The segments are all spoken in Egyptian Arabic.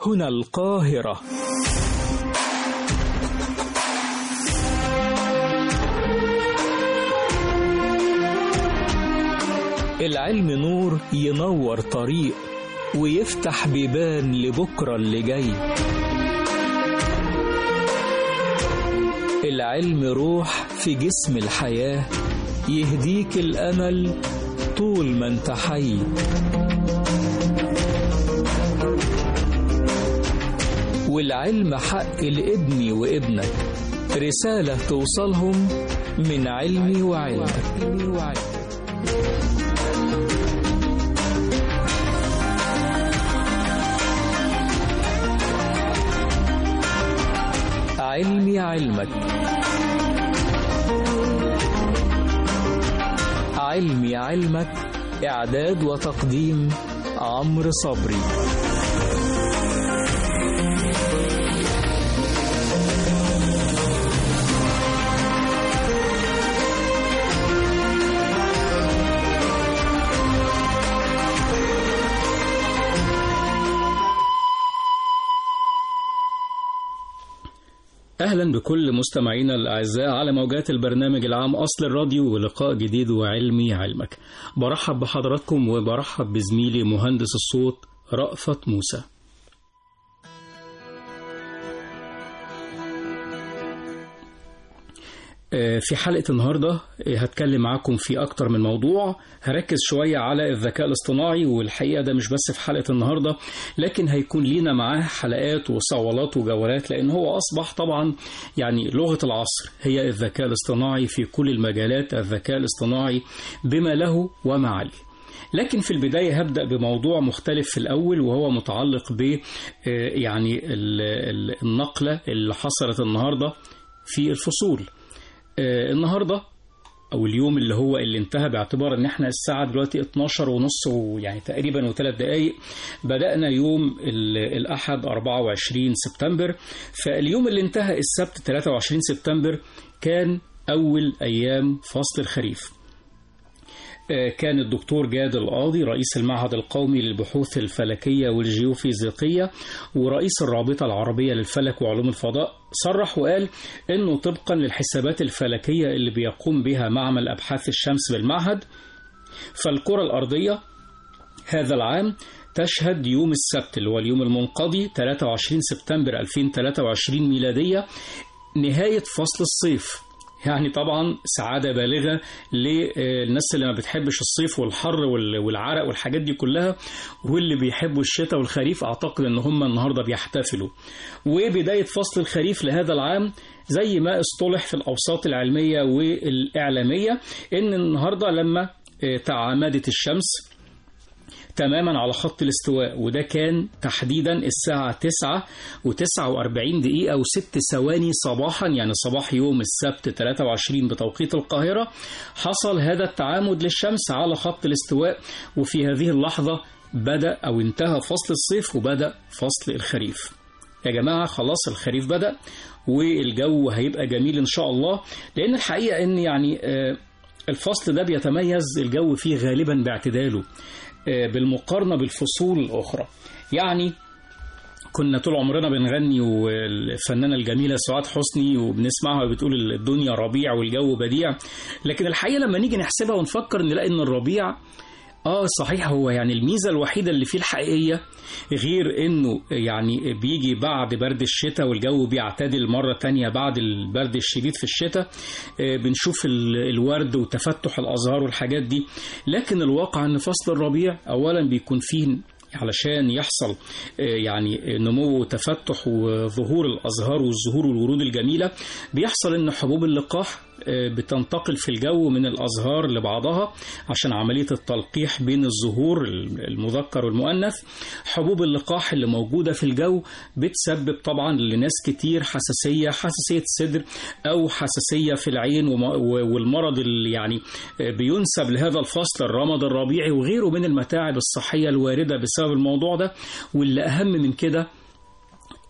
هنا القاهرة العلم نور ينور طريق ويفتح بيبان لبكرة اللي جاي العلم روح في جسم الحياة يهديك الأمل طول ما انت حي والعلم حق لابني وابنك رسالة توصلهم من علمي وعلمك علمي علمك علمي علمك إعداد وتقديم عمرو صبري أهلا بكل مستمعينا الأعزاء على موجات البرنامج العام أصل الراديو ولقاء جديد وعلمي علمك برحب بحضراتكم وبرحب بزميلي مهندس الصوت رأفت موسى في حلقة النهاردة هتكلم معاكم في أكتر من موضوع هركز شوية على الذكاء الاصطناعي والحقيقة ده مش بس في حلقة النهاردة لكن هيكون لينا معاه حلقات وصولات وجولات لأن هو أصبح طبعا يعني لغة العصر هي الذكاء الاصطناعي في كل المجالات الذكاء الاصطناعي بما له وما عليه لكن في البداية هبدأ بموضوع مختلف في الأول وهو متعلق ب يعني النقلة اللي حصلت النهاردة في الفصول النهارده او اليوم اللي هو اللي انتهى باعتبار ان احنا الساعه دلوقتي 12 ونص ويعني تقريبا وثلاث دقائق بدانا يوم الاحد 24 سبتمبر فاليوم اللي انتهى السبت 23 سبتمبر كان اول ايام فصل الخريف كان الدكتور جاد القاضي رئيس المعهد القومي للبحوث الفلكية والجيوفيزيقية ورئيس الرابطة العربية للفلك وعلوم الفضاء صرح وقال أنه طبقا للحسابات الفلكية اللي بيقوم بها معمل أبحاث الشمس بالمعهد فالكرة الأرضية هذا العام تشهد يوم السبت اللي هو اليوم المنقضي 23 سبتمبر 2023 ميلادية نهاية فصل الصيف يعني طبعا سعادة بالغة للناس اللي ما بتحبش الصيف والحر والعرق والحاجات دي كلها واللي بيحبوا الشتاء والخريف أعتقد أن هم النهاردة بيحتفلوا وبداية فصل الخريف لهذا العام زي ما اصطلح في الأوساط العلمية والإعلامية أن النهاردة لما تعامدت الشمس تماما على خط الاستواء وده كان تحديدا الساعة 9 و49 دقيقة و6 ثواني صباحا يعني صباح يوم السبت 23 بتوقيت القاهرة حصل هذا التعامد للشمس على خط الاستواء وفي هذه اللحظة بدأ أو انتهى فصل الصيف وبدأ فصل الخريف يا جماعة خلاص الخريف بدأ والجو هيبقى جميل إن شاء الله لأن الحقيقة إن يعني الفصل ده بيتميز الجو فيه غالبا باعتداله بالمقارنة بالفصول الأخرى يعني كنا طول عمرنا بنغني والفنانة الجميلة سعاد حسني وبنسمعها بتقول الدنيا ربيع والجو بديع لكن الحقيقة لما نيجي نحسبها ونفكر نلاقي ان الربيع اه صحيح هو يعني الميزة الوحيدة اللي فيه الحقيقية غير انه يعني بيجي بعد برد الشتاء والجو بيعتدل مرة تانية بعد البرد الشديد في الشتاء بنشوف الورد وتفتح الازهار والحاجات دي لكن الواقع ان فصل الربيع اولا بيكون فيه علشان يحصل يعني نمو وتفتح وظهور الازهار والزهور والورود الجميله بيحصل ان حبوب اللقاح بتنتقل في الجو من الأزهار لبعضها عشان عملية التلقيح بين الزهور المذكر والمؤنث حبوب اللقاح اللي موجودة في الجو بتسبب طبعا لناس كتير حساسية حساسية صدر أو حساسية في العين والمرض اللي يعني بينسب لهذا الفصل الرمض الربيعي وغيره من المتاعب الصحية الواردة بسبب الموضوع ده واللي أهم من كده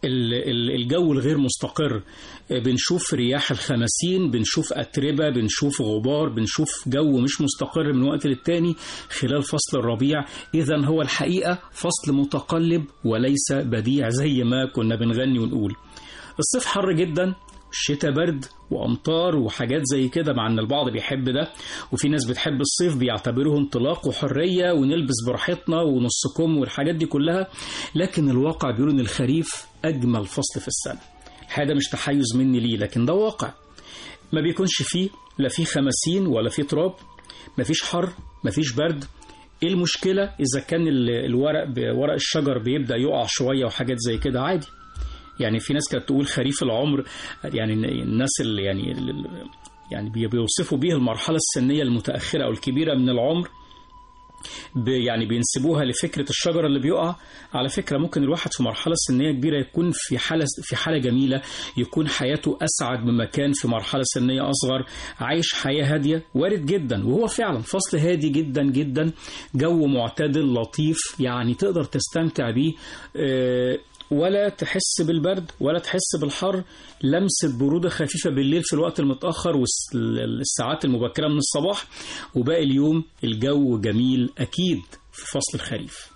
ال- ال- الجو الغير مستقر بنشوف رياح الخمسين بنشوف أتربة بنشوف غبار بنشوف جو مش مستقر من وقت للتاني خلال فصل الربيع إذا هو الحقيقة فصل متقلب وليس بديع زي ما كنا بنغني ونقول الصيف حر جدا الشتاء برد وامطار وحاجات زي كده مع ان البعض بيحب ده وفي ناس بتحب الصيف بيعتبروه انطلاق وحريه ونلبس براحتنا ونص كم والحاجات دي كلها لكن الواقع بيقول ان الخريف اجمل فصل في السنه الحقيقه ده مش تحيز مني ليه لكن ده واقع ما بيكونش فيه لا فيه خمسين ولا فيه تراب مفيش حر مفيش برد ايه المشكله اذا كان ال- الورق ب- ورق الشجر بيبدا يقع شويه وحاجات زي كده عادي يعني في ناس كانت تقول خريف العمر يعني الناس اللي يعني ال- يعني بي- بيوصفوا بيه المرحله السنيه المتاخره او الكبيره من العمر ب- يعني بينسبوها لفكره الشجر اللي بيقع على فكره ممكن الواحد في مرحله سنيه كبيره يكون في حاله في حاله جميله يكون حياته اسعد مما كان في مرحله سنيه اصغر عايش حياه هاديه وارد جدا وهو فعلا فصل هادي جدا جدا جو معتدل لطيف يعني تقدر تستمتع بيه آه، ولا تحس بالبرد ولا تحس بالحر لمسة برودة خفيفة بالليل في الوقت المتأخر والساعات المبكرة من الصباح وباقي اليوم الجو جميل أكيد في فصل الخريف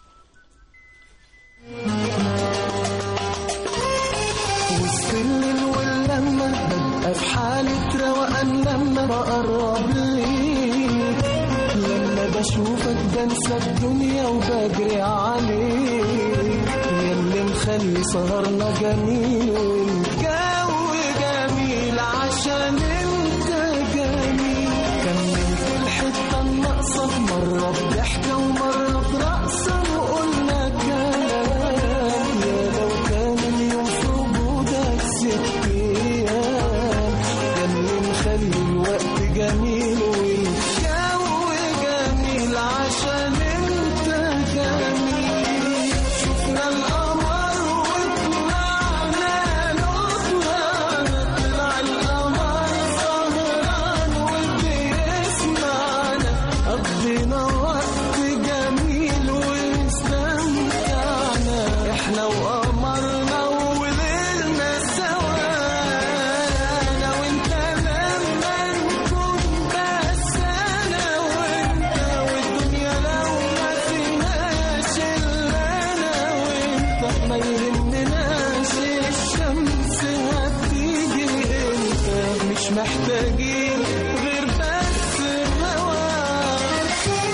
وسط الليل واللمة ببقى في حالة روقان لما بقرب ليك لما بشوفك بنسى الدنيا وبجري عليك ياللي مخلي سهرنا جميل والجو جميل عشان انت جميل كملت الحتة الناقصة مرة بضحكة ومرة برقصة وقلنا كلام يا لو كان اليوم في وجودك ست ايام ياللي مخلي الوقت جميل والجو جميل عشان انت جميل شفنا القمر وطلعنا نطلع طلع القمر سهران وبيسمعنا قضينا وقت جميل واستمتعنا احنا وقمرنا وليلنا سوا انا وانت لما نكون بس انا وانت والدنيا لو ما فيهاش الا انا وانت ما يهمناش الشمس هتيجي امتى مش محتاجين غير بس هواك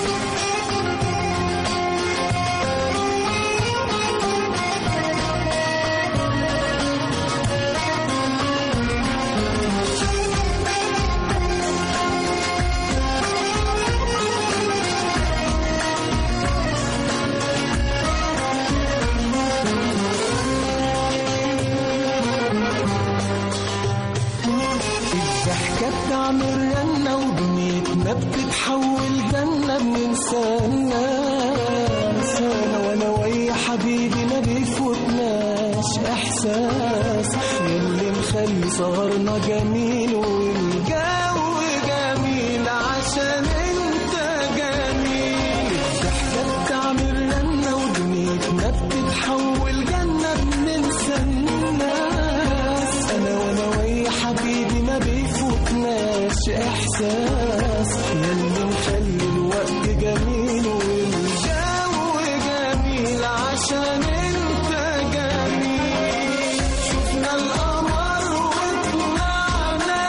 الضحكة بتعمل رنة ودنيتنا بتتحول جنة بننسى الناس أنا وأنا ويا حبيبي ما بيفوتناش إحساس ياللي مخلي سهرنا جميل والجو جميل عشان أنت جميل الضحكة بتعمل رنة ودنيتنا بتتحول جنة بننسى الناس أنا وأنا ويا حبيبي ما بيفوتناش إحساس ياللي مخلي الوقت جميل والجو جميل عشان أنت جميل شفنا القمر وطلعنا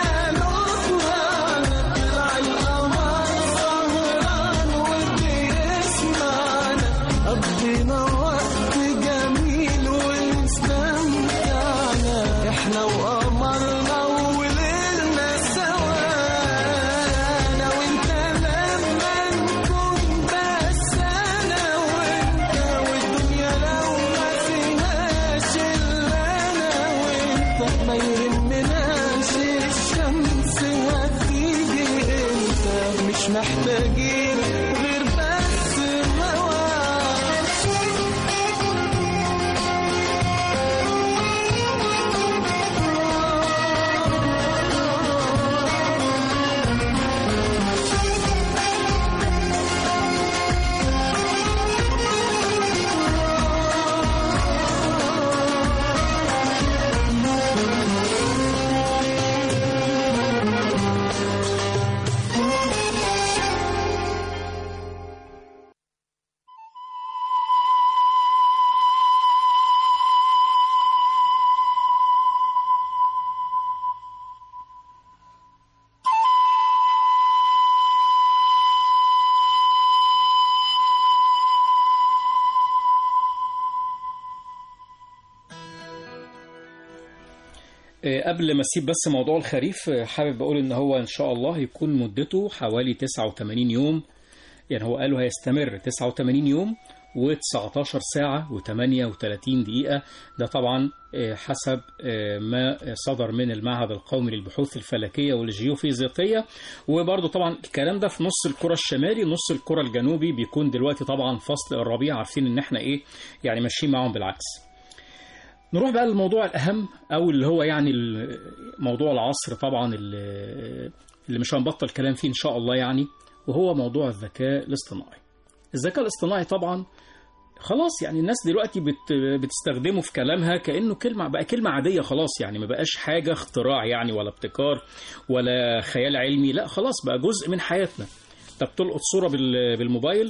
آه، قبل ما اسيب بس موضوع الخريف آه، حابب اقول ان هو ان شاء الله يكون مدته حوالي 89 يوم يعني هو قالوا هيستمر 89 يوم و19 ساعة و38 دقيقة ده طبعا آه، حسب آه، ما صدر من المعهد القومي للبحوث الفلكية والجيوفيزيقية وبرضه طبعا الكلام ده في نص الكرة الشمالي نص الكرة الجنوبي بيكون دلوقتي طبعا فصل الربيع عارفين ان احنا ايه يعني ماشيين معاهم بالعكس نروح بقى للموضوع الأهم أو اللي هو يعني ال- موضوع العصر طبعا اللي اللي مش هنبطل كلام فيه إن شاء الله يعني وهو موضوع الذكاء الاصطناعي الذكاء الاصطناعي طبعا خلاص يعني الناس دلوقتي بت بتستخدمه في كلامها كأنه كلمة بقى كلمة عادية خلاص يعني ما بقاش حاجة اختراع يعني ولا ابتكار ولا خيال علمي لا خلاص بقى جزء من حياتنا انت بتلقط صورة بال- بالموبايل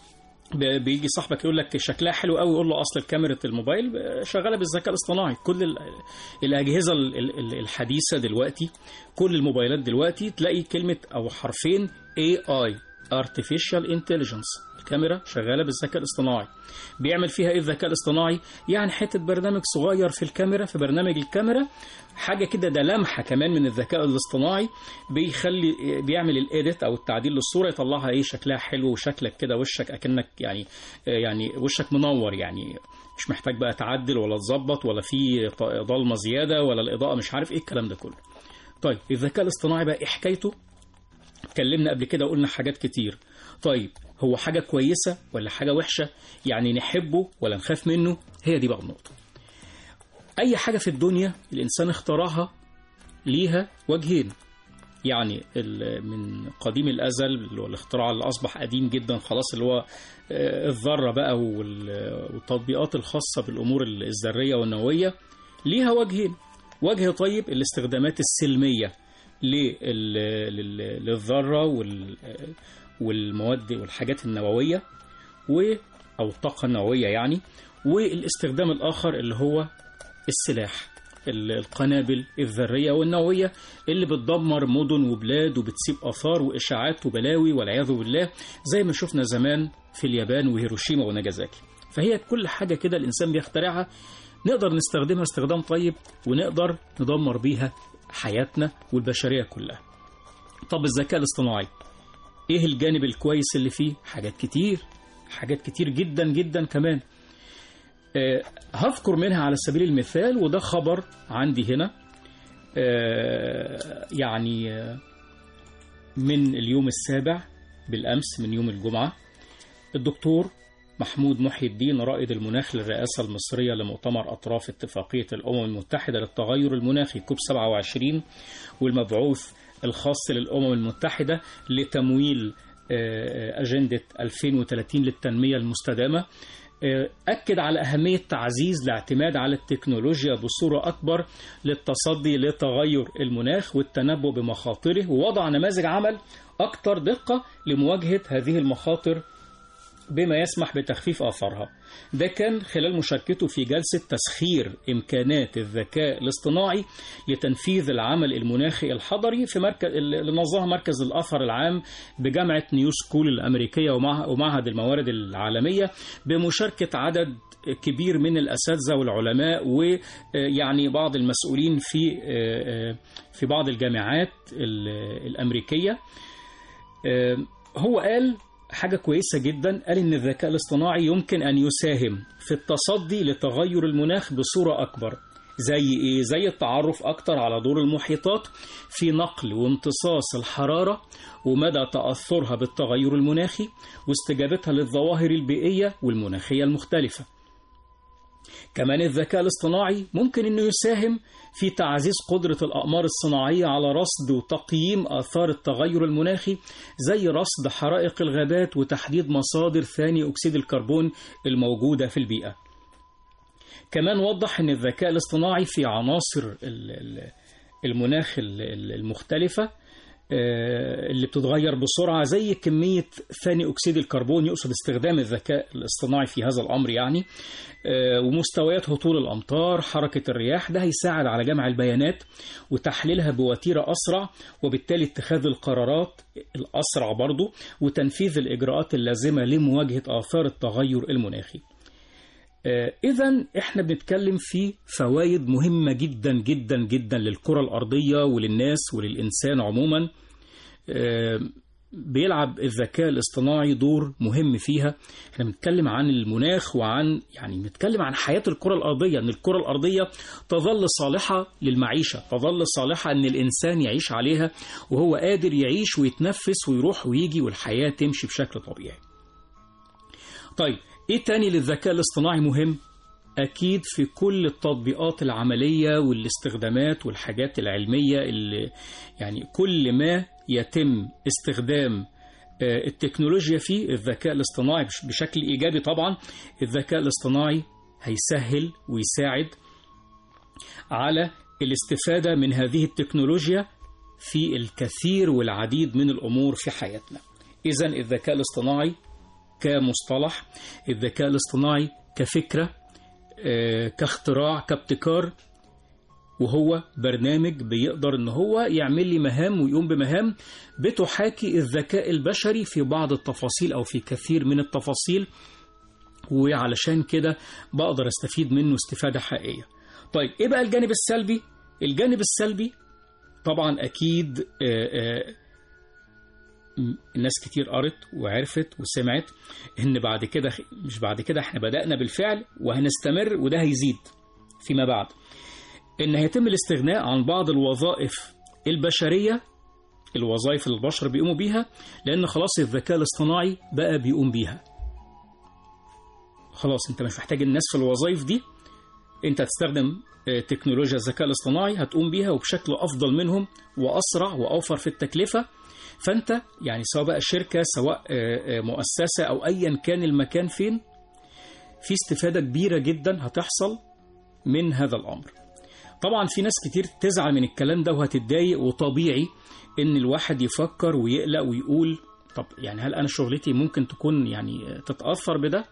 ب- بيجي صاحبك يقول لك شكلها حلو قوي يقول له اصل كاميرا الموبايل شغاله بالذكاء الاصطناعي كل ال- الاجهزه ال- ال- الحديثه دلوقتي كل الموبايلات دلوقتي تلاقي كلمه او حرفين AI Artificial Intelligence الكاميرا شغاله بالذكاء الاصطناعي بيعمل فيها ايه الذكاء الاصطناعي يعني حته برنامج صغير في الكاميرا في برنامج الكاميرا حاجه كده ده لمحه كمان من الذكاء الاصطناعي بيخلي بيعمل الايديت او التعديل للصوره يطلعها ايه شكلها حلو وشكلك كده وشك اكنك يعني يعني وشك منور يعني مش محتاج بقى تعدل ولا تظبط ولا في ط- ضلمه زياده ولا الاضاءه مش عارف ايه الكلام ده كله طيب الذكاء الاصطناعي بقى ايه حكايته اتكلمنا قبل كده وقلنا حاجات كتير طيب هو حاجة كويسة ولا حاجة وحشة يعني نحبه ولا نخاف منه هي دي بقى النقطة أي حاجة في الدنيا الإنسان اخترعها ليها وجهين يعني ال- من قديم الأزل اللي هو الاختراع اللي أصبح قديم جدا خلاص اللي هو آه، الذرة بقى وال- والتطبيقات الخاصة بالأمور الذرية والنووية ليها وجهين وجه طيب الاستخدامات السلمية لل- لل- للذرة وال- والمواد والحاجات النووية و أو الطاقة النووية يعني والاستخدام الآخر اللي هو السلاح ال- القنابل الذرية والنووية اللي بتدمر مدن وبلاد وبتسيب آثار وإشاعات وبلاوي والعياذ بالله زي ما شفنا زمان في اليابان وهيروشيما وناجازاكي فهي كل حاجة كده الإنسان بيخترعها نقدر نستخدمها استخدام طيب ونقدر ندمر بيها حياتنا والبشرية كلها طب الذكاء الاصطناعي ايه الجانب الكويس اللي فيه حاجات كتير حاجات كتير جدا جدا كمان آه، هذكر منها على سبيل المثال وده خبر عندي هنا آه، يعني آه، من اليوم السابع بالأمس من يوم الجمعة الدكتور محمود محي الدين رائد المناخ للرئاسة المصرية لمؤتمر أطراف اتفاقية الأمم المتحدة للتغير المناخي كوب 27 والمبعوث الخاص للأمم المتحدة لتمويل آه، أجندة 2030 للتنمية المستدامة آه، أكد على أهمية تعزيز الاعتماد على التكنولوجيا بصورة أكبر للتصدي لتغير المناخ والتنبؤ بمخاطره ووضع نماذج عمل أكثر دقة لمواجهة هذه المخاطر بما يسمح بتخفيف آثارها ده كان خلال مشاركته في جلسة تسخير إمكانات الذكاء الاصطناعي لتنفيذ العمل المناخي الحضري في مركز اللي نظمها مركز الأثر العام بجامعة نيو سكول الأمريكية ومع- ومعهد الموارد العالمية بمشاركة عدد كبير من الأساتذة والعلماء ويعني بعض المسؤولين في في بعض الجامعات ال- الأمريكية هو قال حاجة كويسة جدا قال إن الذكاء الاصطناعي يمكن أن يساهم في التصدي لتغير المناخ بصورة أكبر زي إيه؟ زي التعرف أكتر على دور المحيطات في نقل وامتصاص الحرارة ومدى تأثرها بالتغير المناخي واستجابتها للظواهر البيئية والمناخية المختلفة كمان الذكاء الاصطناعي ممكن أنه يساهم في تعزيز قدرة الأقمار الصناعية على رصد وتقييم آثار التغير المناخي زي رصد حرائق الغابات وتحديد مصادر ثاني أكسيد الكربون الموجودة في البيئة كمان وضح أن الذكاء الاصطناعي في عناصر ال- ال- المناخ ال- ال- المختلفة آه، اللي بتتغير بسرعة زي كمية ثاني أكسيد الكربون يقصد استخدام الذكاء الاصطناعي في هذا الأمر يعني آه، ومستويات هطول الأمطار حركة الرياح ده هيساعد على جمع البيانات وتحليلها بوتيرة أسرع وبالتالي اتخاذ القرارات الأسرع برضو وتنفيذ الإجراءات اللازمة لمواجهة آثار التغير المناخي إذا إحنا بنتكلم في فوائد مهمة جدا جدا جدا للكرة الأرضية وللناس وللإنسان عموما آه، بيلعب الذكاء الاصطناعي دور مهم فيها احنا بنتكلم عن المناخ وعن يعني بنتكلم عن حياة الكرة الأرضية ان الكرة الأرضية تظل صالحة للمعيشة تظل صالحة ان الإنسان يعيش عليها وهو قادر يعيش ويتنفس ويروح ويجي والحياة تمشي بشكل طبيعي طيب ايه تاني للذكاء الاصطناعي مهم أكيد في كل التطبيقات العملية والاستخدامات والحاجات العلمية اللي يعني كل ما يتم استخدام آه، التكنولوجيا فيه الذكاء الاصطناعي بش- بشكل إيجابي طبعا الذكاء الاصطناعي هيسهل ويساعد على الاستفادة من هذه التكنولوجيا في الكثير والعديد من الأمور في حياتنا إذا الذكاء الاصطناعي كمصطلح الذكاء الاصطناعي كفكرة آه، كاختراع كابتكار وهو برنامج بيقدر ان هو يعمل لي مهام ويقوم بمهام بتحاكي الذكاء البشري في بعض التفاصيل او في كثير من التفاصيل وعلشان كده بقدر استفيد منه استفادة حقيقية طيب ايه بقى الجانب السلبي الجانب السلبي طبعا اكيد آه، آه، م- الناس كتير قرت وعرفت وسمعت ان بعد كده مش بعد كده احنا بدأنا بالفعل وهنستمر وده هيزيد فيما بعد ان هيتم الاستغناء عن بعض الوظائف البشرية الوظائف اللي البشر بيقوموا بيها لان خلاص الذكاء الاصطناعي بقى بيقوم بيها خلاص انت مش محتاج الناس في الوظائف دي انت هتستخدم آه، تكنولوجيا الذكاء الاصطناعي هتقوم بيها وبشكل افضل منهم واسرع واوفر في التكلفه فانت يعني سواء بقى شركه سواء آه، آه، مؤسسه او ايا كان المكان فين في استفاده كبيره جدا هتحصل من هذا الامر طبعا في ناس كتير تزعل من الكلام ده وهتتضايق وطبيعي ان الواحد يفكر ويقلق ويقول طب يعني هل انا شغلتي ممكن تكون يعني آه، تتاثر بده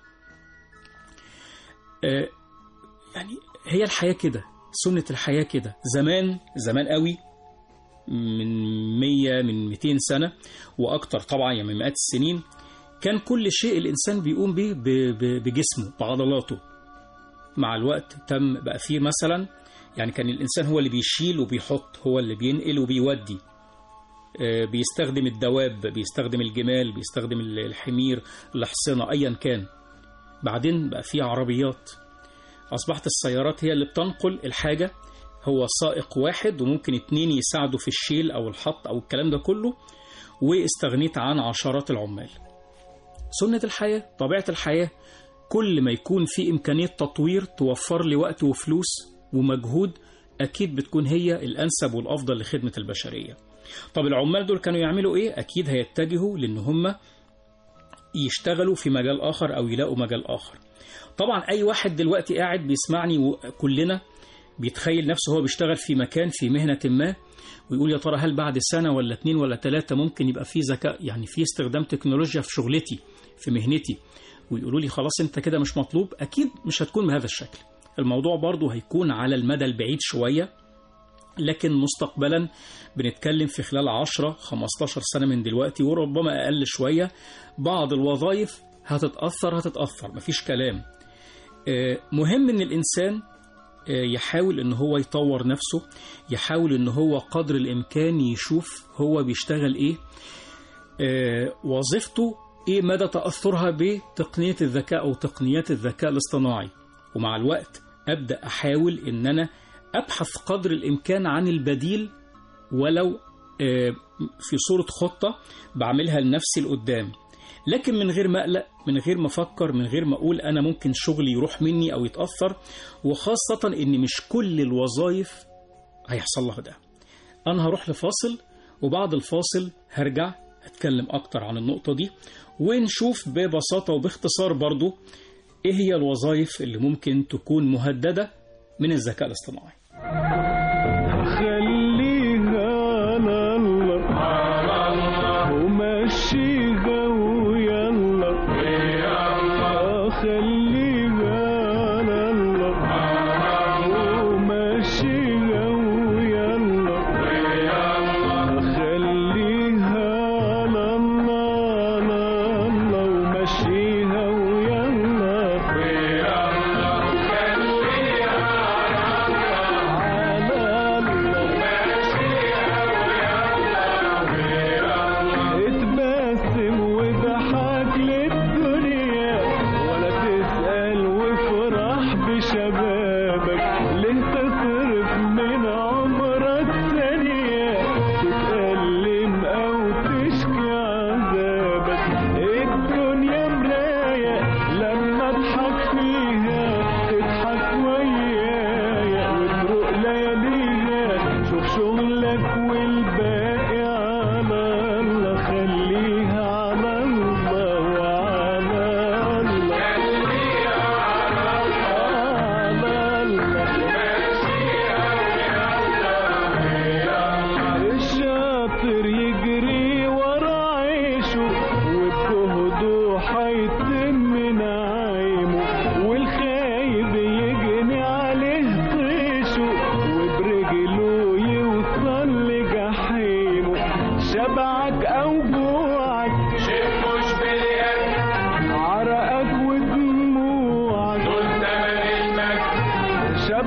آه، يعني هي الحياة كده سنة الحياة كده زمان زمان قوي من 100 من 200 سنة وأكتر طبعا يعني من مئات السنين كان كل شيء الإنسان بيقوم به ب- ب- بجسمه بعضلاته مع الوقت تم بقى فيه مثلا يعني كان الإنسان هو اللي بيشيل وبيحط هو اللي بينقل وبيودي آه، بيستخدم الدواب بيستخدم الجمال بيستخدم الحمير الحصنة أيا كان بعدين بقى فيه عربيات أصبحت السيارات هي اللي بتنقل الحاجة هو سائق واحد وممكن اتنين يساعدوا في الشيل أو الحط أو الكلام ده كله واستغنيت عن عشرات العمال سنة الحياة طبيعة الحياة كل ما يكون في إمكانية تطوير توفر لي وقت وفلوس ومجهود أكيد بتكون هي الأنسب والأفضل لخدمة البشرية طب العمال دول كانوا يعملوا إيه؟ أكيد هيتجهوا لأن هم يشتغلوا في مجال آخر أو يلاقوا مجال آخر طبعا أي واحد دلوقتي قاعد بيسمعني وكلنا بيتخيل نفسه هو بيشتغل في مكان في مهنة ما ويقول يا ترى هل بعد سنة ولا اتنين ولا تلاتة ممكن يبقى في ذكاء يعني في استخدام تكنولوجيا في شغلتي في مهنتي ويقولوا لي خلاص انت كده مش مطلوب اكيد مش هتكون بهذا الشكل الموضوع برضو هيكون على المدى البعيد شوية لكن مستقبلا بنتكلم في خلال 10 15 سنة من دلوقتي وربما أقل شوية بعض الوظائف هتتأثر هتتأثر مفيش كلام آه، مهم ان الانسان آه، يحاول ان هو يطور نفسه يحاول ان هو قدر الامكان يشوف هو بيشتغل ايه آه، وظيفته ايه مدى تاثرها بتقنيه الذكاء او تقنيات الذكاء الاصطناعي ومع الوقت ابدا احاول ان انا ابحث قدر الامكان عن البديل ولو آه، في صوره خطه بعملها لنفسي لقدام لكن من غير ما اقلق من غير ما افكر من غير ما اقول انا ممكن شغلي يروح مني او يتاثر وخاصه ان مش كل الوظائف هيحصل لها ده انا هروح لفاصل وبعد الفاصل هرجع اتكلم اكتر عن النقطه دي ونشوف ببساطه وباختصار برضو ايه هي الوظائف اللي ممكن تكون مهدده من الذكاء الاصطناعي خليها على الله ومشيها ويلا خليها على الله ومشيها ويلا خليها على الله على الله ومشيها ويلا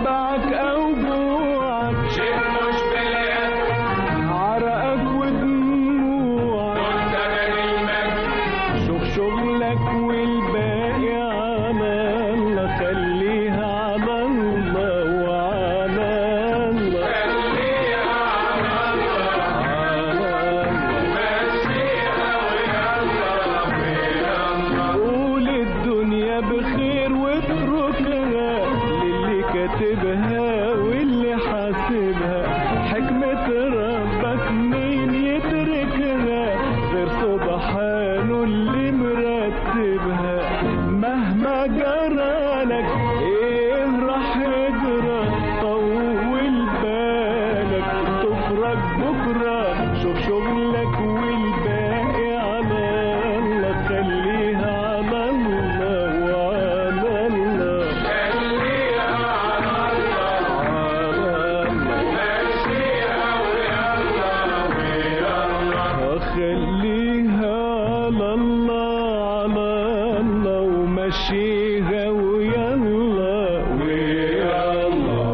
شبعك او جوعك شيء مش باليد عرقك ودموعك تمن المجد شوف شغلك والباقي على الله خليها على الله وعلى الله خليها على الله على الله مشيها ويلا ويلا قول الدنيا بخير واتركها للي كاتبها واللي حاسبها حكمة ربك مين يدركها غير سبحانه اللي مرتبها مهما جرالك ايه راح يجرى طول بالك تفرج بكرة شوف شغلك والباقي على الله خليها على الله وعلى الله خليها على الله على الله مشيها ويلا ويلا خليها على الله على الله ومشيها ويلا ويلا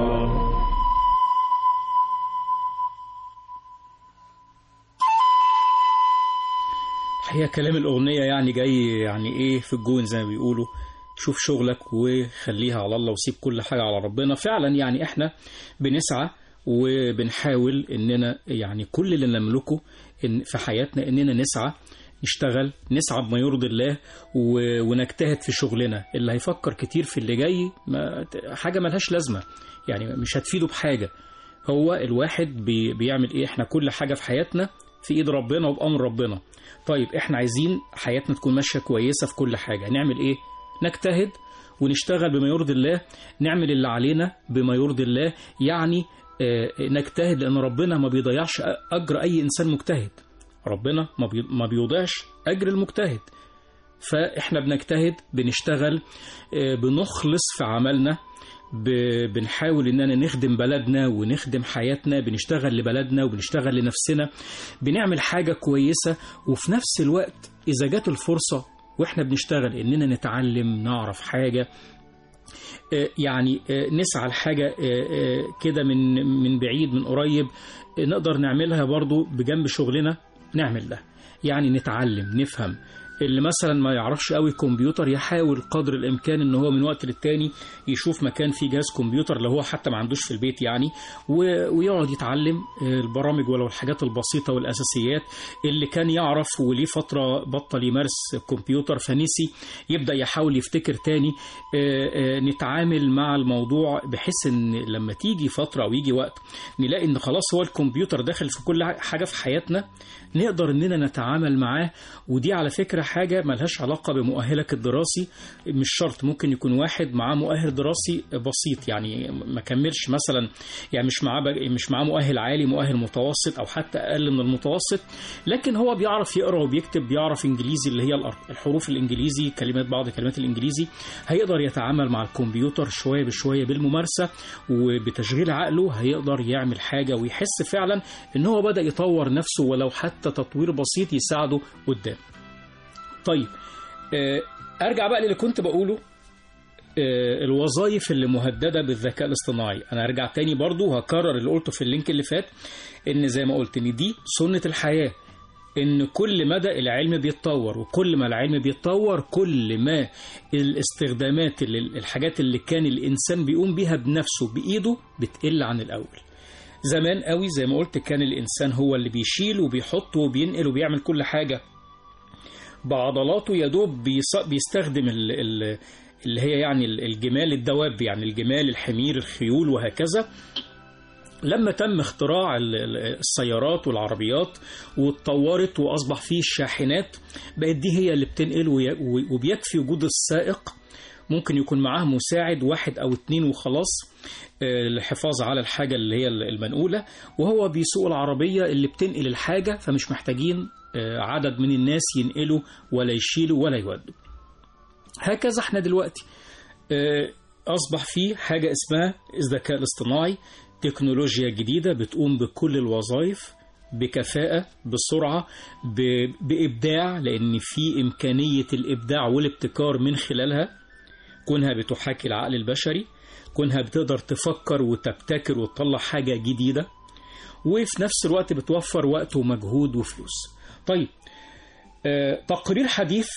الحقيقة كلام الأغنية يعني جاي يعني إيه في الجون زي ما بيقولوا شوف شغلك وخليها على الله وسيب كل حاجة على ربنا فعلا يعني إحنا بنسعى وبنحاول إننا يعني كل اللي نملكه إن في حياتنا إننا نسعى نشتغل نسعى بما يرضي الله و- ونجتهد في شغلنا اللي هيفكر كتير في اللي جاي ما حاجة ملهاش لازمة يعني مش هتفيده بحاجة هو الواحد بي بيعمل ايه احنا كل حاجة في حياتنا في ايد ربنا وبأمر ربنا طيب احنا عايزين حياتنا تكون ماشية كويسة في كل حاجة نعمل ايه نجتهد ونشتغل بما يرضي الله نعمل اللي علينا بما يرضي الله يعني آه، نجتهد لأن ربنا ما بيضيعش أجر أي إنسان مجتهد ربنا ما بي- ما بيضيعش أجر المجتهد فإحنا بنجتهد بنشتغل آه، بنخلص في عملنا ب- بنحاول اننا نخدم بلدنا ونخدم حياتنا بنشتغل لبلدنا وبنشتغل لنفسنا بنعمل حاجة كويسة وفي نفس الوقت إذا جت الفرصة واحنا بنشتغل اننا نتعلم نعرف حاجة آه، يعني آه، نسعى لحاجة آه، آه، كده من من بعيد من قريب آه، نقدر نعملها برضو بجنب شغلنا نعمل ده يعني نتعلم نفهم اللي مثلا ما يعرفش قوي كمبيوتر يحاول قدر الامكان ان هو من وقت للتاني يشوف مكان فيه جهاز كمبيوتر اللي هو حتى ما عندوش في البيت يعني و- ويقعد يتعلم آه، البرامج ولو الحاجات البسيطه والاساسيات اللي كان يعرف وليه فتره بطل يمارس الكمبيوتر فنسي يبدا يحاول يفتكر تاني آه، آه، نتعامل مع الموضوع بحيث ان لما تيجي فتره او يجي وقت نلاقي ان خلاص هو الكمبيوتر داخل في كل حاجه في حياتنا نقدر اننا نتعامل معاه ودي على فكره حاجه ملهاش علاقه بمؤهلك الدراسي مش شرط ممكن يكون واحد معاه مؤهل دراسي بسيط يعني ما كملش مثلا يعني مش معاه بج- مش معاه مؤهل عالي مؤهل متوسط او حتى اقل من المتوسط لكن هو بيعرف يقرا وبيكتب بيعرف انجليزي اللي هي الأر- الحروف الانجليزي كلمات بعض كلمات الانجليزي هيقدر يتعامل مع الكمبيوتر شويه بشويه بالممارسه وبتشغيل عقله هيقدر يعمل حاجه ويحس فعلا ان هو بدا يطور نفسه ولو حتى تطوير بسيط يساعده قدام طيب آه، ارجع بقى للي كنت بقوله آه، الوظائف اللي مهدده بالذكاء الاصطناعي انا ارجع تاني برضو هكرر اللي قلته في اللينك اللي فات ان زي ما قلت ان دي سنه الحياه ان كل مدى العلم بيتطور وكل ما العلم بيتطور كل ما الاستخدامات اللي الحاجات اللي كان الانسان بيقوم بيها بنفسه بايده بتقل عن الاول زمان قوي زي ما قلت كان الانسان هو اللي بيشيل وبيحط وبينقل وبيعمل كل حاجه بعضلاته يا دوب بيص- بيستخدم ال- ال- اللي هي يعني ال- الجمال الدواب يعني الجمال الحمير الخيول وهكذا لما تم اختراع ال- ال- السيارات والعربيات واتطورت واصبح فيه الشاحنات بقت دي هي اللي بتنقل وي- وبيكفي وجود السائق ممكن يكون معاه مساعد واحد او اتنين وخلاص آه، للحفاظ على الحاجة اللي هي المنقولة وهو بيسوق العربية اللي بتنقل الحاجة فمش محتاجين آه، عدد من الناس ينقلوا ولا يشيلوا ولا يودوا هكذا احنا دلوقتي آه، أصبح في حاجة اسمها الذكاء الاصطناعي تكنولوجيا جديدة بتقوم بكل الوظائف بكفاءة بسرعة ب- بإبداع لأن في إمكانية الإبداع والابتكار من خلالها كونها بتحاكي العقل البشري كونها بتقدر تفكر وتبتكر وتطلع حاجة جديدة وفي نفس الوقت بتوفر وقت ومجهود وفلوس طيب آه، تقرير حديث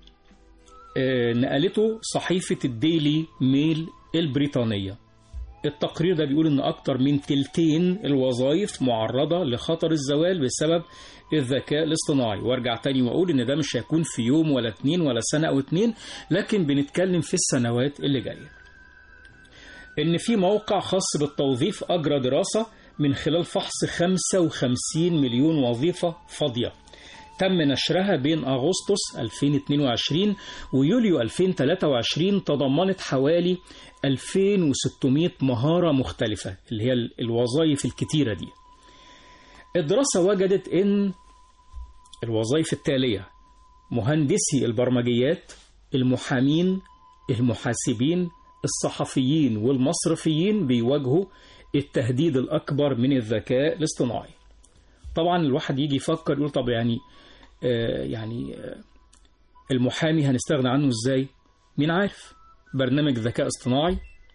آه، نقلته صحيفة الديلي ميل البريطانية التقرير ده بيقول ان اكتر من تلتين الوظائف معرضة لخطر الزوال بسبب الذكاء الاصطناعي وارجع تاني واقول ان ده مش هيكون في يوم ولا اتنين ولا سنة او اتنين لكن بنتكلم في السنوات اللي جاية ان في موقع خاص بالتوظيف اجرى دراسة من خلال فحص 55 مليون وظيفة فاضية تم نشرها بين أغسطس 2022 ويوليو 2023 تضمنت حوالي 2600 مهارة مختلفة اللي هي الوظائف الكتيرة دي الدراسة وجدت أن الوظائف التالية مهندسي البرمجيات المحامين المحاسبين الصحفيين والمصرفيين بيواجهوا التهديد الأكبر من الذكاء الاصطناعي طبعا الواحد يجي يفكر يقول طب يعني آه يعني آه المحامي هنستغنى عنه ازاي مين عارف برنامج ذكاء اصطناعي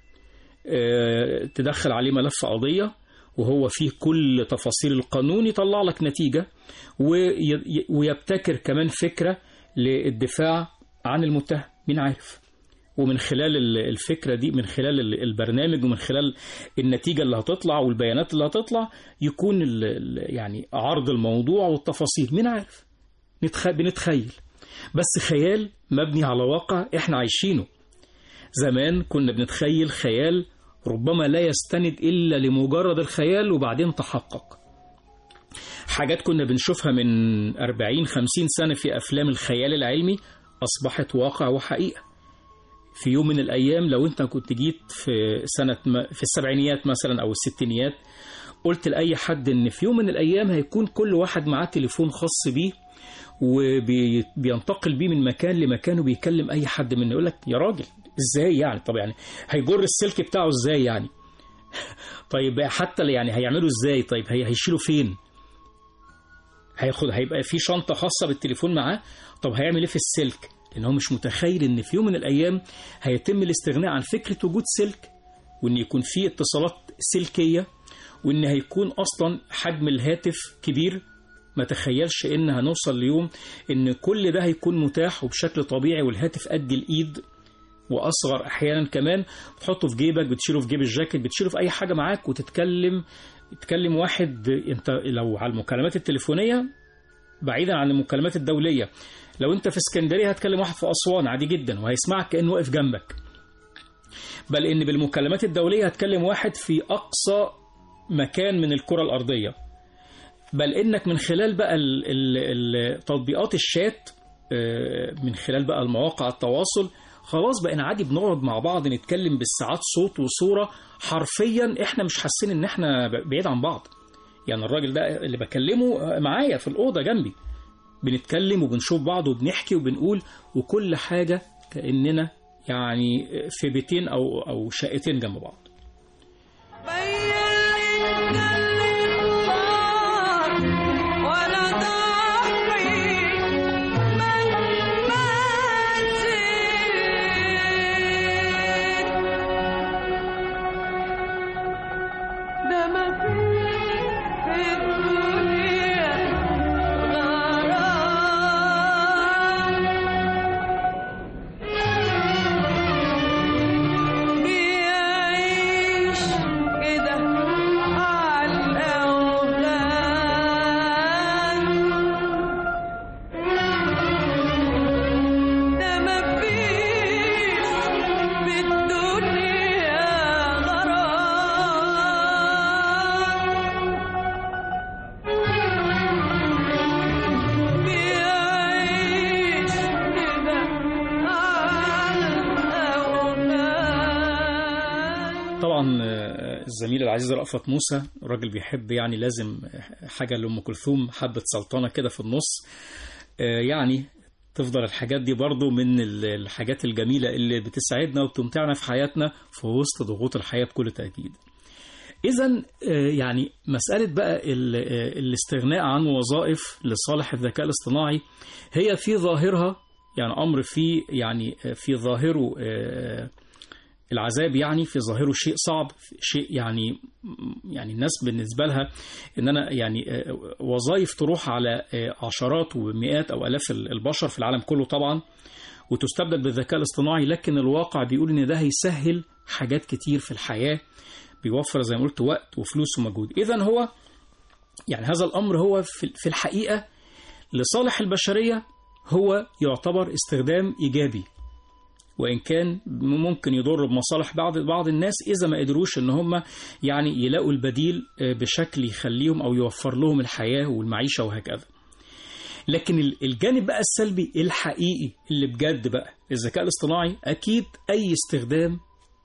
آه تدخل عليه ملف قضية وهو فيه كل تفاصيل القانون يطلع لك نتيجة وي- ويبتكر كمان فكرة للدفاع عن المتهم مين عارف ومن خلال ال- الفكرة دي من خلال ال- البرنامج ومن خلال النتيجة اللي هتطلع والبيانات اللي هتطلع يكون ال- ال- يعني عرض الموضوع والتفاصيل مين عارف نتخ... بنتخيل بس خيال مبني على واقع احنا عايشينه زمان كنا بنتخيل خيال ربما لا يستند إلا لمجرد الخيال وبعدين تحقق حاجات كنا بنشوفها من 40 50 سنة في أفلام الخيال العلمي أصبحت واقع وحقيقة في يوم من الأيام لو أنت كنت جيت في سنة ما في السبعينيات مثلا أو الستينيات قلت لأي حد إن في يوم من الأيام هيكون كل واحد معاه تليفون خاص بيه وبينتقل بيه من مكان لمكان وبيكلم أي حد منه يقول لك يا راجل إزاي يعني طب يعني هيجر السلك بتاعه إزاي يعني طيب حتى يعني هيعملوا إزاي طيب هي هيشيله فين هياخد هيبقى في شنطة خاصة بالتليفون معاه طب هيعمل ايه في السلك لان هو مش متخيل ان في يوم من الايام هيتم الاستغناء عن فكرة وجود سلك وان يكون في اتصالات سلكية وان هيكون اصلا حجم الهاتف كبير ما تخيلش ان هنوصل ليوم ان كل ده هيكون متاح وبشكل طبيعي والهاتف قد الايد واصغر احيانا كمان تحطه في جيبك بتشيله في جيب الجاكيت بتشيله في اي حاجه معاك وتتكلم تكلم واحد انت لو على المكالمات التليفونيه بعيدا عن المكالمات الدوليه لو انت في اسكندريه هتكلم واحد في اسوان عادي جدا وهيسمعك كانه واقف جنبك بل ان بالمكالمات الدوليه هتكلم واحد في اقصى مكان من الكره الارضيه بل انك من خلال بقى ال- ال- ال- تطبيقات الشات آه، من خلال بقى المواقع التواصل خلاص بقينا عادي بنقعد مع بعض نتكلم بالساعات صوت وصورة حرفيا احنا مش حاسين ان احنا ب- بعيد عن بعض يعني الراجل ده اللي بكلمه معايا في الأوضة جنبي بنتكلم وبنشوف بعض وبنحكي وبنقول وكل حاجة كأننا يعني في بيتين أو أو شقتين جنب بعض بيعيش كده عالأوغان ده مفيش في الدنيا غرام بيعيش كده عالأوغان طبعا آه، الزميل العزيز رأفت موسى راجل بيحب يعني لازم حاجة لأم كلثوم حبة سلطنة كده في النص آه، يعني تفضل الحاجات دي برضو من ال- الحاجات الجميلة اللي بتسعدنا وبتمتعنا في حياتنا في وسط ضغوط الحياة بكل تأكيد إذا يعني مسألة بقى ال- آه، الاستغناء عن وظائف لصالح الذكاء الاصطناعي هي في ظاهرها يعني أمر في يعني آه، في ظاهره آه، العذاب يعني في ظاهره شيء صعب شيء يعني يعني الناس بالنسبة لها إن أنا يعني آه، وظائف تروح على آه، عشرات ومئات أو آلاف البشر في العالم كله طبعا وتستبدل بالذكاء الاصطناعي لكن الواقع بيقول إن ده هيسهل حاجات كتير في الحياة بيوفر زي ما قلت وقت وفلوس ومجهود إذا هو يعني هذا الأمر هو في في الحقيقة لصالح البشرية هو يعتبر استخدام إيجابي وإن كان ممكن يضر بمصالح بعض بعض الناس إذا ما قدروش إن هم يعني يلاقوا البديل آه، بشكل يخليهم أو يوفر لهم الحياة والمعيشة وهكذا لكن ال- الجانب بقى السلبي الحقيقي اللي بجد بقى الذكاء الاصطناعي أكيد أي استخدام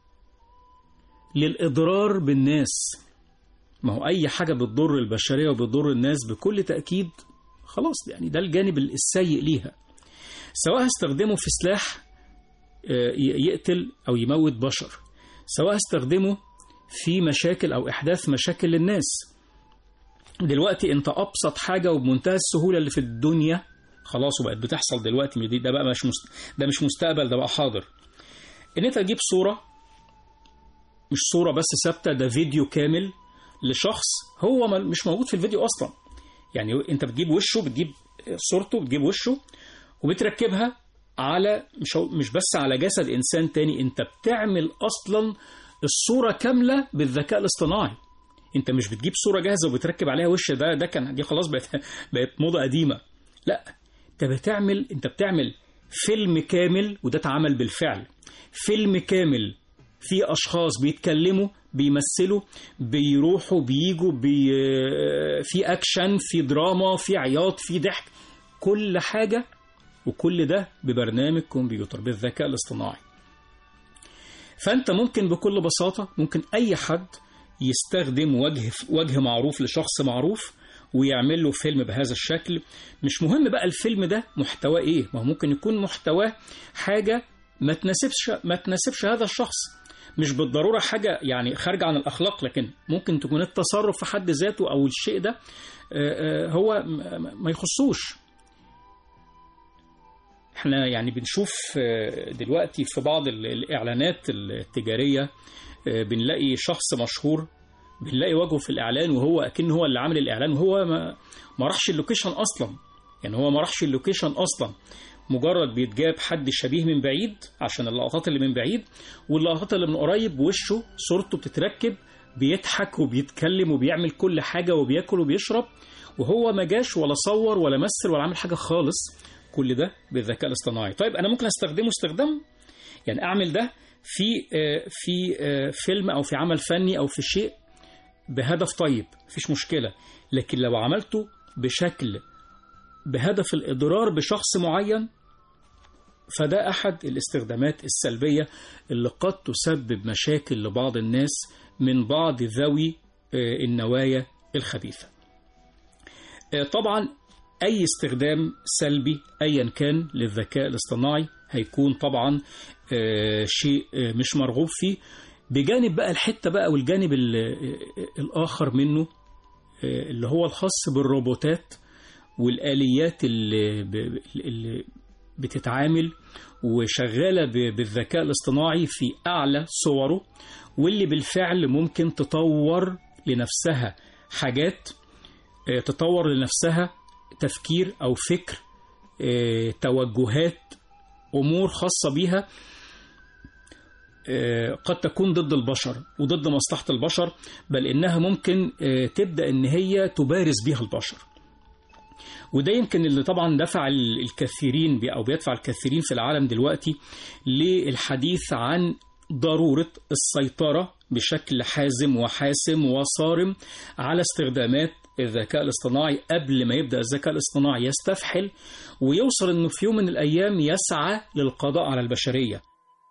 للإضرار بالناس ما هو أي حاجة بتضر البشرية وبتضر الناس بكل تأكيد خلاص يعني ده الجانب السيء ليها سواء هستخدمه في سلاح آه، ي- يقتل أو يموت بشر سواء هستخدمه في مشاكل أو إحداث مشاكل للناس دلوقتي أنت أبسط حاجة وبمنتهى السهولة اللي في الدنيا خلاص وبقت بتحصل دلوقتي دي- ده بقى مش مست... ده مش مستقبل ده بقى حاضر إن أنت تجيب صورة مش صورة بس ثابتة ده فيديو كامل لشخص هو ما- مش موجود في الفيديو أصلا يعني أنت بتجيب وشه بتجيب صورته بتجيب وشه وبتركبها على مش هو- مش بس على جسد انسان تاني انت بتعمل اصلا الصوره كامله بالذكاء الاصطناعي انت مش بتجيب صوره جاهزه وبتركب عليها وش ده ده كان دي خلاص بقت بقت موضه قديمه لا انت بتعمل انت بتعمل فيلم كامل وده اتعمل بالفعل فيلم كامل في اشخاص بيتكلموا بيمثلوا بيروحوا بيجوا بي في اكشن في دراما في عياط في ضحك كل حاجه وكل ده ببرنامج كمبيوتر بالذكاء الاصطناعي فانت ممكن بكل بساطه ممكن اي حد يستخدم وجه وجه معروف لشخص معروف ويعمل له فيلم بهذا الشكل مش مهم بقى الفيلم ده محتواه ايه ما هو ممكن يكون محتواه حاجه ما تناسبش ما تناسبش هذا الشخص مش بالضروره حاجه يعني خارجه عن الاخلاق لكن ممكن تكون التصرف في حد ذاته او الشيء ده آه، آه، هو م- ما يخصوش احنا يعني بنشوف آه، دلوقتي في بعض ال- الاعلانات التجاريه آه، بنلاقي شخص مشهور بنلاقي وجهه في الاعلان وهو اكن هو اللي عامل الاعلان وهو ما ما راحش اللوكيشن اصلا يعني هو ما راحش اللوكيشن اصلا مجرد بيتجاب حد شبيه من بعيد عشان اللقطات اللي من بعيد واللقطات اللي من قريب وشه صورته بتتركب بيضحك وبيتكلم وبيعمل كل حاجه وبياكل وبيشرب وهو ما جاش ولا صور ولا مثل ولا عمل حاجه خالص كل ده بالذكاء الاصطناعي طيب انا ممكن استخدمه استخدام يعني اعمل ده في آه، في آه، فيلم او في عمل فني او في شيء بهدف طيب مفيش مشكله لكن لو عملته بشكل بهدف الاضرار بشخص معين فده احد الاستخدامات السلبيه اللي قد تسبب مشاكل لبعض الناس من بعض ذوي آه، النوايا الخبيثه آه، طبعا اي استخدام سلبي ايا كان للذكاء الاصطناعي هيكون طبعا آه، شيء آه، مش مرغوب فيه بجانب بقى الحته بقى والجانب ال- آه، الاخر منه آه، اللي هو الخاص بالروبوتات والاليات اللي ب- اللي بتتعامل وشغاله ب- بالذكاء الاصطناعي في اعلى صوره واللي بالفعل ممكن تطور لنفسها حاجات آه، تطور لنفسها تفكير او فكر آه، توجهات امور خاصه بيها آه، قد تكون ضد البشر وضد مصلحه البشر بل انها ممكن آه، تبدا ان هي تبارز بيها البشر وده يمكن اللي طبعا دفع ال- الكثيرين بي- او بيدفع الكثيرين في العالم دلوقتي للحديث عن ضروره السيطره بشكل حازم وحاسم وصارم على استخدامات الذكاء الاصطناعي قبل ما يبدا الذكاء الاصطناعي يستفحل ويوصل انه في يوم من الايام يسعى للقضاء على البشريه.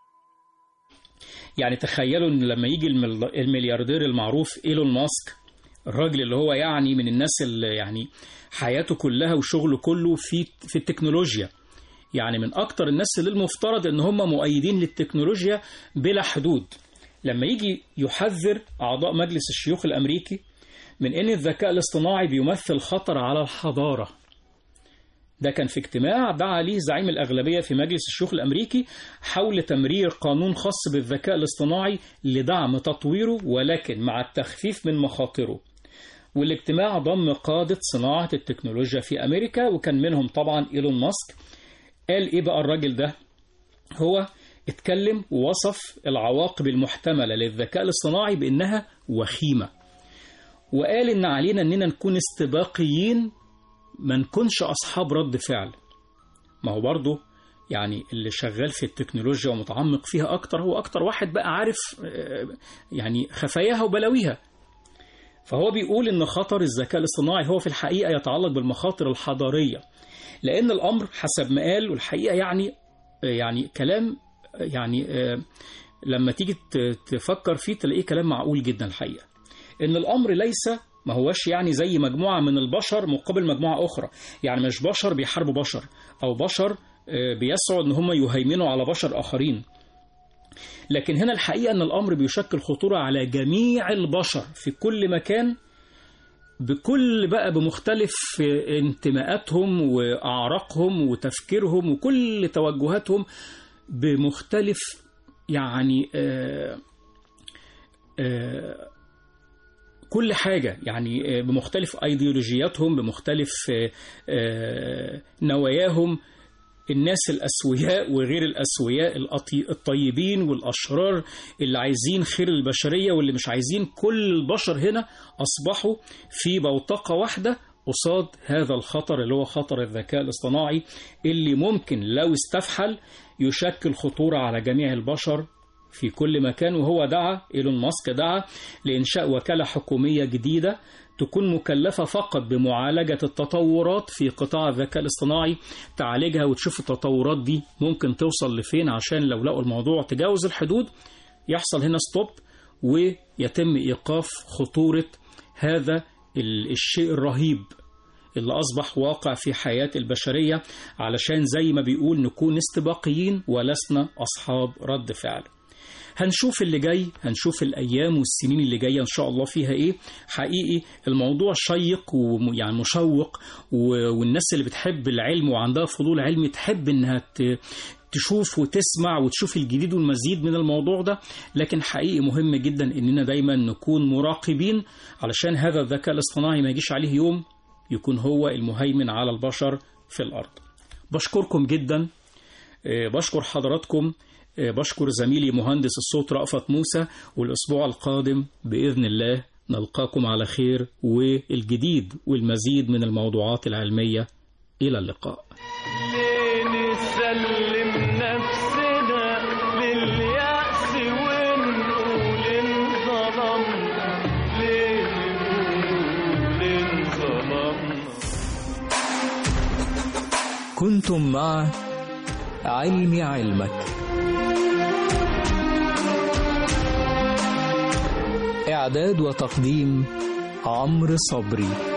يعني تخيلوا ان لما يجي المل- الملياردير المعروف ايلون ماسك الراجل اللي هو يعني من الناس اللي يعني حياته كلها وشغله كله في في التكنولوجيا يعني من اكتر الناس اللي المفترض ان هم مؤيدين للتكنولوجيا بلا حدود لما يجي يحذر اعضاء مجلس الشيوخ الامريكي من ان الذكاء الاصطناعي بيمثل خطر على الحضاره ده كان في اجتماع دعا ليه زعيم الأغلبية في مجلس الشيوخ الأمريكي حول تمرير قانون خاص بالذكاء الاصطناعي لدعم تطويره ولكن مع التخفيف من مخاطره والاجتماع ضم قادة صناعة التكنولوجيا في أمريكا وكان منهم طبعا إيلون ماسك قال إيه بقى الراجل ده هو اتكلم ووصف العواقب المحتملة للذكاء الاصطناعي بأنها وخيمة وقال إن علينا أننا نكون استباقيين ما نكونش أصحاب رد فعل ما هو برضه يعني اللي شغال في التكنولوجيا ومتعمق فيها أكتر هو أكتر واحد بقى عارف آه، يعني خفاياها وبلاويها فهو بيقول إن خطر الذكاء الاصطناعي هو في الحقيقة يتعلق بالمخاطر الحضارية لأن الأمر حسب ما قال والحقيقة يعني يعني كلام يعني آه، لما تيجي ت- تفكر فيه تلاقيه كلام معقول جدا الحقيقة إن الأمر ليس ما هوش يعني زي مجموعة من البشر مقابل مجموعة أخرى يعني مش بشر بيحاربوا بشر أو بشر آه، بيسعوا إن هم يهيمنوا على بشر آخرين لكن هنا الحقيقة أن الأمر بيشكل خطورة على جميع البشر في كل مكان بكل بقى بمختلف انتماءاتهم وأعراقهم وتفكيرهم وكل توجهاتهم بمختلف يعني آه آه كل حاجة يعني آه، بمختلف أيديولوجياتهم بمختلف آه، آه، نواياهم الناس الأسوياء وغير الأسوياء الأطي- الطيبين والأشرار اللي عايزين خير البشرية واللي مش عايزين كل البشر هنا أصبحوا في بوتقة واحدة قصاد هذا الخطر اللي هو خطر الذكاء الاصطناعي اللي ممكن لو استفحل يشكل خطورة على جميع البشر في كل مكان وهو دعا إيلون ماسك دعا لإنشاء وكالة حكومية جديدة تكون مكلفة فقط بمعالجة التطورات في قطاع الذكاء الاصطناعي تعالجها وتشوف التطورات دي ممكن توصل لفين عشان لو لقوا الموضوع تجاوز الحدود يحصل هنا ستوب ويتم إيقاف خطورة هذا ال- الشيء الرهيب اللي أصبح واقع في حياة البشرية علشان زي ما بيقول نكون استباقيين ولسنا أصحاب رد فعل هنشوف اللي جاي هنشوف الأيام والسنين اللي جاية إن شاء الله فيها إيه حقيقي الموضوع شيق ويعني مشوق و- والناس اللي بتحب العلم وعندها فضول علمي تحب إنها ت- تشوف وتسمع وتشوف الجديد والمزيد من الموضوع ده لكن حقيقي مهم جدا إننا دايما نكون مراقبين علشان هذا الذكاء الاصطناعي ما يجيش عليه يوم يكون هو المهيمن على البشر في الأرض بشكركم جدا آه، بشكر حضراتكم آه، بشكر زميلي مهندس الصوت رأفت موسى والأسبوع القادم بإذن الله نلقاكم على خير والجديد والمزيد من الموضوعات العلمية إلى اللقاء ليه نسلم نفسنا لليأس ونقول انظلمنا ليه نقول انظلمنا كنتم مع علم علمك إعداد وتقديم عمرو صبري